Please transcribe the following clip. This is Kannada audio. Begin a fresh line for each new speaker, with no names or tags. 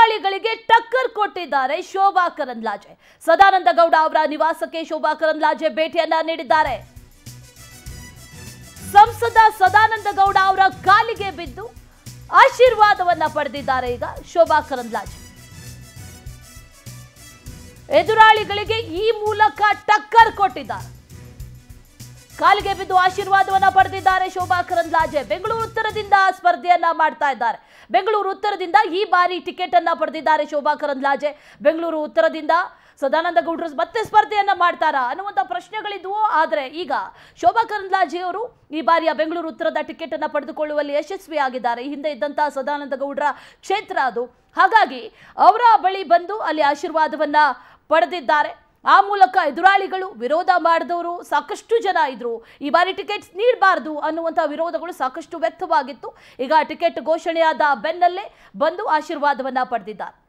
ಎದುರಾಳಿಗಳಿಗೆ ಟಕ್ಕರ್ ಕೊಟ್ಟಿದ್ದಾರೆ ಶೋಭಾ ಕರಂದ್ಲಾಜೆ ಸದಾನಂದ ಗೌಡ ಅವರ ನಿವಾಸಕ್ಕೆ ಶೋಭಾ ಕರಂದ್ಲಾಜೆ ಭೇಟಿಯನ್ನ ನೀಡಿದ್ದಾರೆ ಸಂಸದ ಸದಾನಂದ ಗೌಡ ಅವರ ಕಾಲಿಗೆ ಬಿದ್ದು ಆಶೀರ್ವಾದವನ್ನ ಪಡೆದಿದ್ದಾರೆ ಈಗ ಶೋಭಾ ಕರಂದ್ಲಾಜೆ ಎದುರಾಳಿಗಳಿಗೆ ಈ ಮೂಲಕ ಟಕ್ಕರ್ ಕೊಟ್ಟಿದ್ದಾರೆ ಕಾಲಿಗೆ ಬಿದ್ದು ಆಶೀರ್ವಾದವನ್ನ ಪಡೆದಿದ್ದಾರೆ ಶೋಭಾ ಕರಂದ್ಲಾಜೆ ಬೆಂಗಳೂರು ಉತ್ತರದಿಂದ ಸ್ಪರ್ಧೆಯನ್ನ ಮಾಡ್ತಾ ಇದ್ದಾರೆ ಬೆಂಗಳೂರು ಉತ್ತರದಿಂದ ಈ ಬಾರಿ ಟಿಕೆಟ್ ಅನ್ನ ಪಡೆದಿದ್ದಾರೆ ಶೋಭಾ ಕರಂದ್ಲಾಜೆ ಬೆಂಗಳೂರು ಉತ್ತರದಿಂದ ಸದಾನಂದ ಗೌಡರು ಮತ್ತೆ ಸ್ಪರ್ಧೆಯನ್ನ ಮಾಡ್ತಾರಾ ಅನ್ನುವಂಥ ಪ್ರಶ್ನೆಗಳಿದ್ವು ಆದರೆ ಈಗ ಶೋಭಾ ಕರಂದ್ಲಾಜೆ ಅವರು ಈ ಬಾರಿಯ ಬೆಂಗಳೂರು ಉತ್ತರದ ಟಿಕೆಟ್ ಅನ್ನ ಪಡೆದುಕೊಳ್ಳುವಲ್ಲಿ ಯಶಸ್ವಿಯಾಗಿದ್ದಾರೆ ಈ ಹಿಂದೆ ಇದ್ದಂತಹ ಸದಾನಂದ ಗೌಡರ ಕ್ಷೇತ್ರ ಅದು ಹಾಗಾಗಿ ಅವರ ಬಳಿ ಬಂದು ಅಲ್ಲಿ ಆಶೀರ್ವಾದವನ್ನ ಪಡೆದಿದ್ದಾರೆ ಆ ಮೂಲಕ ಎದುರಾಳಿಗಳು ವಿರೋಧ ಮಾಡಿದವರು ಸಾಕಷ್ಟು ಜನ ಇದ್ರು ಈ ಬಾರಿ ಟಿಕೆಟ್ಸ್ ನೀಡಬಾರ್ದು ಅನ್ನುವಂಥ ವಿರೋಧಗಳು ಸಾಕಷ್ಟು ವ್ಯಕ್ತವಾಗಿತ್ತು ಈಗ ಟಿಕೆಟ್ ಘೋಷಣೆಯಾದ ಬೆನ್ನಲ್ಲೇ ಬಂದು ಆಶೀರ್ವಾದವನ್ನ ಪಡೆದಿದ್ದಾರೆ